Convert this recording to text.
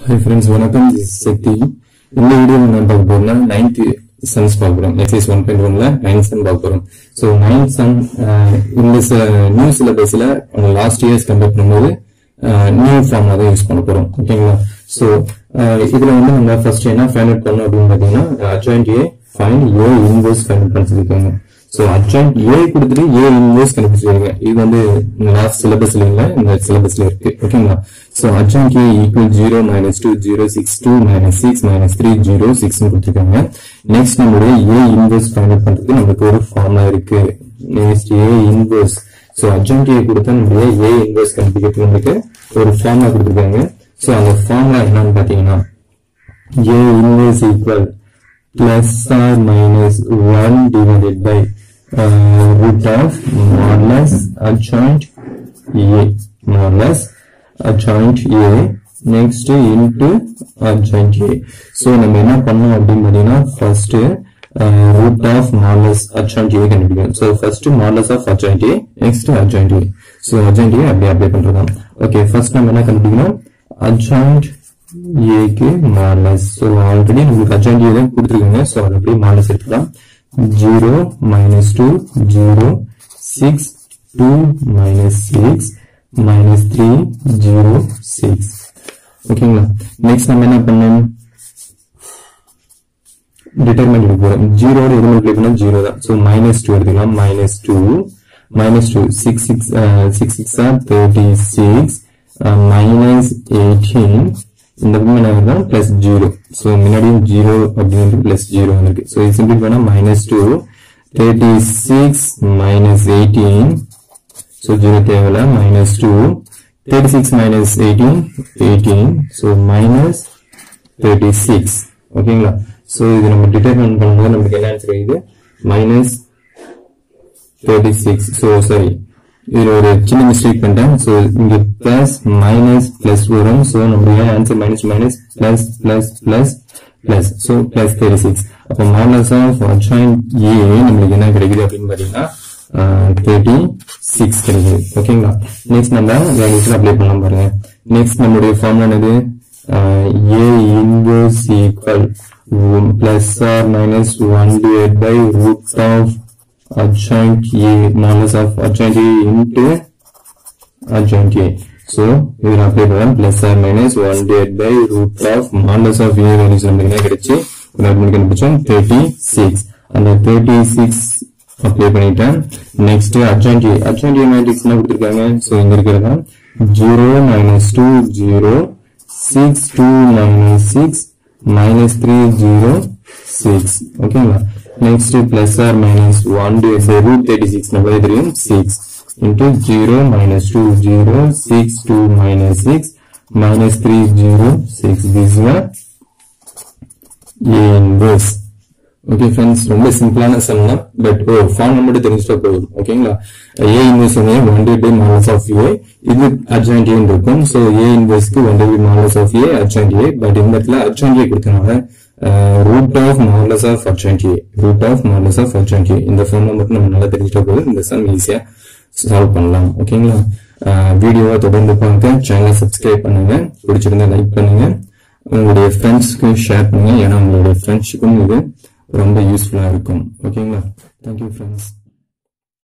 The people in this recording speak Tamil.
ஹாய் ஃப்ரெண்ட்ஸ் வணக்கம் this is சக்தி இந்த வீடியோவில் நான் பார்க்க போறோம்னா நைன்த் சம்ஸ் பார்க்க போறோம் எக்ஸைஸ் ஒன் பாயிண்ட் ஒன்ல நைன்த் சம் பார்க்க போறோம் ஸோ நைன்த் சம் இந்த நியூ சிலபஸ்ல லாஸ்ட் இயர்ஸ் கம்பேர் பண்ணும்போது நியூ ஃபார்ம்ல தான் யூஸ் பண்ண போறோம் ஓகேங்களா ஸோ இதுல வந்து நம்ம ஃபர்ஸ்ட் என்ன ஃபைண்ட் அவுட் பண்ணோம் அப்படின்னு பார்த்தீங்கன்னா adjoint A find A inverse find out பண்ண சொல்லியிருக்காங்க ஸோ அட்ஜாயிண்ட் ஏ கொடுத்துட்டு ஏ இன்வர்ஸ் கண்டுபிடிச்சிருக்காங்க இது வந்து லாஸ்ட் சிலபஸ்ல இல்ல இந்த சிலபஸ்ல இருக்கு ஓகேங்களா so adjoint A equal zero minus two zero six two minus six minus three zero six கொடுத்துருக்காங்க நெக்ஸ்ட் நம்மளுடைய ஏ இன்வர்ஸ் ஃபைண்ட் அவுட் பண்றதுக்கு நமக்கு ஒரு ஃபார்முலா இருக்கு next A inverse so adjoint A கொடுத்தா நம்மளுடைய ஏ இன்வர்ஸ் கண்டுபிடிக்கிறதுக்கு நமக்கு ஒரு ஃபார்முலா கொடுத்துருக்காங்க ஸோ அந்த ஃபார்முலா என்னன்னு பாத்தீங்கன்னா A inverse equal plus or minus 1 divided by uh, root of modulus adjoint A modulus adjoint A next into adjoint A so நம்ம என்ன பண்ணோம் அப்படின்னு பார்த்தீங்கன்னா first uh, root of modulus adjoint A கண்டுபிடிக்கணும் so first modulus of adjoint A next adjoint A so adjoint A அப்படியே அப்ளை பண்றதாம் okay first நம்ம என்ன கண்டுபிடிக்கணும் adjoint ஏக்கு மாடலஸ் ஸோ ஆல்ரெடி நம்மளுக்கு அட்ஜாயிண்ட் ஏ தான் கொடுத்துருக்காங்க ஸோ அது அப்படியே மாடலஸ் எடுத்துக்கலாம் zero minus two zero six two minus six minus three zero six ஓகேங்களா நெக்ஸ்ட் நம்ம என்ன பண்ணோம் டிட்டர்மெண்ட் எடுக்க போறோம் ஜீரோட எது மல்டிப்ளை பண்ணா ஜீரோ தான் ஸோ மைனஸ் டூ எடுத்துக்கலாம் minus two minus two six six six six or thirty six minus eighteen இந்த பக்கம் என்ன வருதா பிளஸ் ஜீரோ ஸோ முன்னாடியும் ஜீரோ அப்படின்னு பிளஸ் ஜீரோ வந்திருக்கு ஸோ இது சிம்பிள் பண்ணா minus two thirty six minus eighteen so zero தேவையில்ல minus two thirty six minus eighteen eighteen so minus thirty six ஓகேங்களா ஸோ இது நம்ம டிட்டர்மெண்ட் பண்ணும்போது நமக்கு என்ன ஆன்சர் இது minus thirty six so sorry இதுல ஒரு சின்ன மிஸ்டேக் பண்ணிட்டேன் ஸோ இங்க பிளஸ் மைனஸ் பிளஸ் வரும் ஸோ நம்மளுடைய answer minus minus plus plus plus plus so plus thirty six அப்போ மாடலஸ் ஆஃப் அட்ஜாயின் ஏ நம்மளுக்கு என்ன கிடைக்குது அப்படின்னு பாத்தீங்கன்னா தேர்ட்டி சிக்ஸ் கிடைக்குது ஓகேங்களா நெக்ஸ்ட் நம்ம வேல்யூஸ்ல அப்ளை பண்ணலாம் பாருங்க நெக்ஸ்ட் நம்மளுடைய ஃபார்முலா என்னது A inverse equal plus or minus one divide by root of adjoint A modulus of adjoint A into adjoint A. So, இதில் அப்ளை பண்ணலாம் plus or minus 1 divided by root of modulus of A values நமக்கு என்ன கிடைச்சு ஒரு அட்மிட் கண்டுபிடிச்சோம் 36 அந்த 36 அப்ளை பண்ணிட்டேன் next adjoint A adjoint A matrix என்ன கொடுத்துருக்காங்க ஸோ இங்க இருக்கிறதா 0 minus 2 0 6 2 minus 6 minus 3 0 6 ஓகேங்களா next plus or minus 1 divided by root 36 நம்ம தெரியும் 6 into 0 minus 2 0 6 2 minus 6 minus 3 0 6 this is a inverse okay friends ரொம்ப சிம்பிளான சம் தான் பட் ஓ ஃபார்ம் மட்டும் தெரிஞ்சுட்டா போதும் ஓகேங்களா ஏ இன்வெர்ஸ் வந்து ஒன் டே பை மாடல்ஸ் ஆஃப் ஏ இது அட்ஜாயிண்ட் ஏ இருக்கும் ஸோ ஏ இன்வெர்ஸ்க்கு ஒன் டே by modulus of A adjoint A but இந்த இடத்துல அட்ஜாயிண்ட் ஏ கொடுத்தனால root of modulus of adjoint A root of modulus of adjoint A இந்த ஃபார்ம்ல மட்டும் நம்ம நல்லா தெரிஞ்சுட்டா போதும் இந்த சம் ஈஸியா சால்வ் பண்ணலாம் ஓகேங்களா வீடியோவை தொடர்ந்து பார்க்க சேனலை சப்ஸ்கிரைப் பண்ணுங்க பிடிச்சிருந்தா லைக் பண்ணுங்க உங்களுடைய ஃப்ரெண்ட்ஸ்க்கு ஷேர் பண்ணுங்க ஏன்னா உங்களுடைய ஃப்ரெண்ட்ஷிப்பும் இது ரொம்ப யூஸ்ஃபுல்லா இருக்கும் ஓகேங்களா தேங்க்யூ ஃப்ரெண்ட்ஸ்